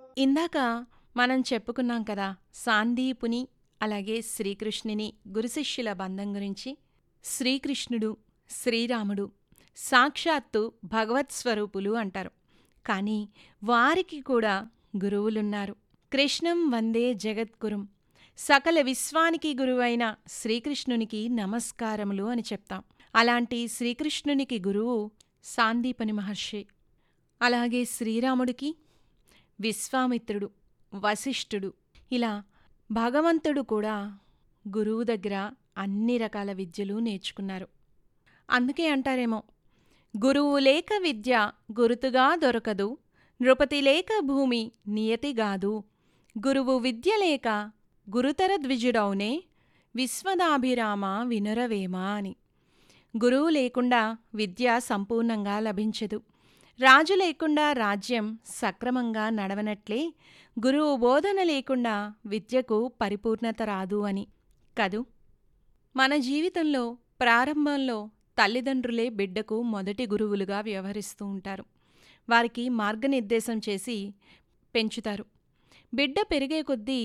ఇందాక మనం చెప్పుకున్నాం కదా సాందీపుని అలాగే శ్రీకృష్ణుని గురుశిష్యుల బంధం గురించి శ్రీకృష్ణుడు శ్రీరాముడు సాక్షాత్తు భగవత్ స్వరూపులు అంటారు కానీ వారికి కూడా గురువులున్నారు కృష్ణం వందే జగద్గురుం సకల విశ్వానికి గురువైన శ్రీకృష్ణునికి నమస్కారములు అని చెప్తాం అలాంటి శ్రీకృష్ణునికి గురువు సాందీపని మహర్షి అలాగే శ్రీరాముడికి విశ్వామిత్రుడు వశిష్ఠుడు ఇలా భగవంతుడు కూడా గురువు దగ్గర అన్ని రకాల విద్యలు నేర్చుకున్నారు అందుకే అంటారేమో గురువు లేక విద్య గురుతుగా దొరకదు నృపతి లేక భూమి నియతిగాదు గురువు విద్య లేక గురుతర ద్విజుడౌనే విశ్వదాభిరామ వినురవేమ అని గురువు లేకుండా విద్య సంపూర్ణంగా లభించదు రాజు లేకుండా రాజ్యం సక్రమంగా నడవనట్లే గురువు బోధన లేకుండా విద్యకు పరిపూర్ణత రాదు అని కదూ మన జీవితంలో ప్రారంభంలో తల్లిదండ్రులే బిడ్డకు మొదటి గురువులుగా వ్యవహరిస్తూ ఉంటారు వారికి మార్గనిర్దేశం చేసి పెంచుతారు బిడ్డ పెరిగే కొద్దీ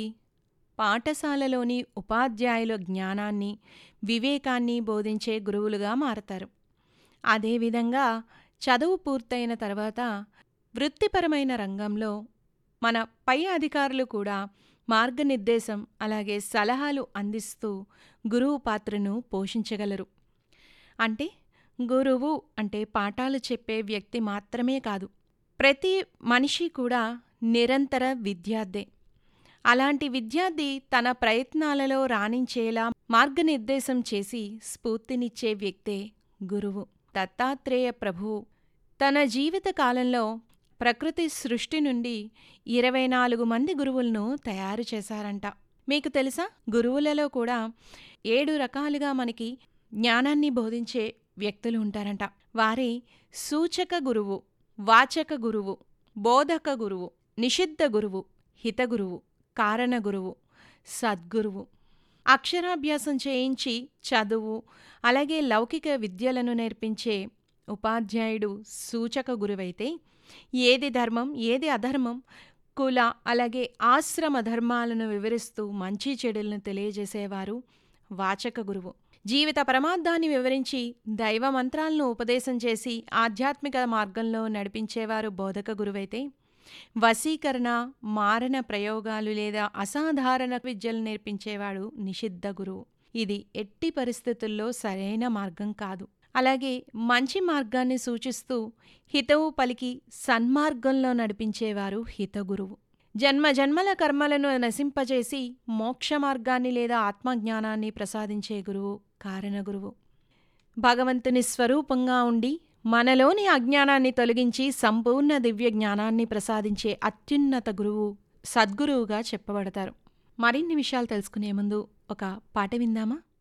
పాఠశాలలోని ఉపాధ్యాయుల జ్ఞానాన్ని వివేకాన్ని బోధించే గురువులుగా మారతారు అదేవిధంగా చదువు పూర్తయిన తర్వాత వృత్తిపరమైన రంగంలో మన పై అధికారులు కూడా మార్గనిర్దేశం అలాగే సలహాలు అందిస్తూ గురువు పాత్రను పోషించగలరు అంటే గురువు అంటే పాఠాలు చెప్పే వ్యక్తి మాత్రమే కాదు ప్రతి మనిషి కూడా నిరంతర విద్యార్థే అలాంటి విద్యార్థి తన ప్రయత్నాలలో రాణించేలా మార్గనిర్దేశం చేసి స్ఫూర్తినిచ్చే వ్యక్తే గురువు దత్తాత్రేయ ప్రభువు తన జీవిత కాలంలో ప్రకృతి సృష్టి నుండి ఇరవై నాలుగు మంది గురువులను తయారు చేశారంట మీకు తెలుసా గురువులలో కూడా ఏడు రకాలుగా మనకి జ్ఞానాన్ని బోధించే వ్యక్తులు ఉంటారంట వారి సూచక గురువు వాచక గురువు బోధక గురువు నిషిద్ధ గురువు హితగురువు కారణ గురువు సద్గురువు అక్షరాభ్యాసం చేయించి చదువు అలాగే లౌకిక విద్యలను నేర్పించే ఉపాధ్యాయుడు సూచక గురువైతే ఏది ధర్మం ఏది అధర్మం కుల అలాగే ఆశ్రమ ధర్మాలను వివరిస్తూ మంచి చెడులను తెలియజేసేవారు వాచక గురువు జీవిత ప్రమాదాన్ని వివరించి దైవ మంత్రాలను ఉపదేశం చేసి ఆధ్యాత్మిక మార్గంలో నడిపించేవారు బోధక గురువైతే వశీకరణ మారణ ప్రయోగాలు లేదా అసాధారణ విద్యలు నేర్పించేవాడు నిషిద్ధ గురువు ఇది ఎట్టి పరిస్థితుల్లో సరైన మార్గం కాదు అలాగే మంచి మార్గాన్ని సూచిస్తూ హితవు పలికి సన్మార్గంలో నడిపించేవారు హితగురువు జన్మ జన్మల కర్మలను నశింపజేసి మోక్ష మార్గాన్ని లేదా ఆత్మజ్ఞానాన్ని ప్రసాదించే గురువు కారణ గురువు భగవంతుని స్వరూపంగా ఉండి మనలోని అజ్ఞానాన్ని తొలగించి సంపూర్ణ దివ్య జ్ఞానాన్ని ప్రసాదించే అత్యున్నత గురువు సద్గురువుగా చెప్పబడతారు మరిన్ని విషయాలు తెలుసుకునే ముందు ఒక పాట విందామా